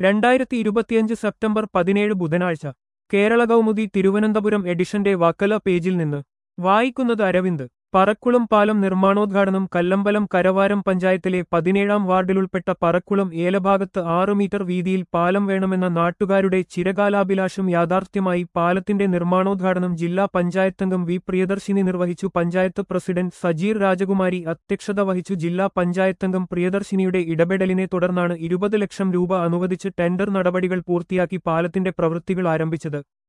രണ്ടായിരത്തി ഇരുപത്തിയഞ്ച് സെപ്റ്റംബർ പതിനേഴ് ബുധനാഴ്ച കേരള കൗമുദി തിരുവനന്തപുരം എഡിഷന്റെ വക്കല പേജിൽ നിന്ന് വായിക്കുന്നത് അരവിന്ദ് പറക്കുളം പാലം നിർമ്മാണോദ്ഘാടനം കല്ലമ്പലം കരവാരം പഞ്ചായത്തിലെ പതിനേഴാം വാർഡിലുൾപ്പെട്ട പറക്കുളം ഏലഭാഗത്ത് ആറ് മീറ്റർ വീതിയിൽ പാലം വേണമെന്ന നാട്ടുകാരുടെ ചിരകാലാഭിലാഷം യാഥാർത്ഥ്യമായി പാലത്തിന്റെ നിർമ്മാണോദ്ഘാടനം ജില്ലാ പഞ്ചായത്തംഗം വി പ്രിയദർശിനി നിർവഹിച്ചു പഞ്ചായത്ത് പ്രസിഡന്റ് സജീർ രാജകുമാരി അധ്യക്ഷത വഹിച്ചു ജില്ലാ പഞ്ചായത്തംഗം പ്രിയദർശിനിയുടെ ഇടപെടലിനെ തുടർന്നാണ് ഇരുപത് ലക്ഷം രൂപ അനുവദിച്ച് ടെൻഡർ നടപടികൾ പൂർത്തിയാക്കി പാലത്തിന്റെ പ്രവൃത്തികൾ ആരംഭിച്ചത്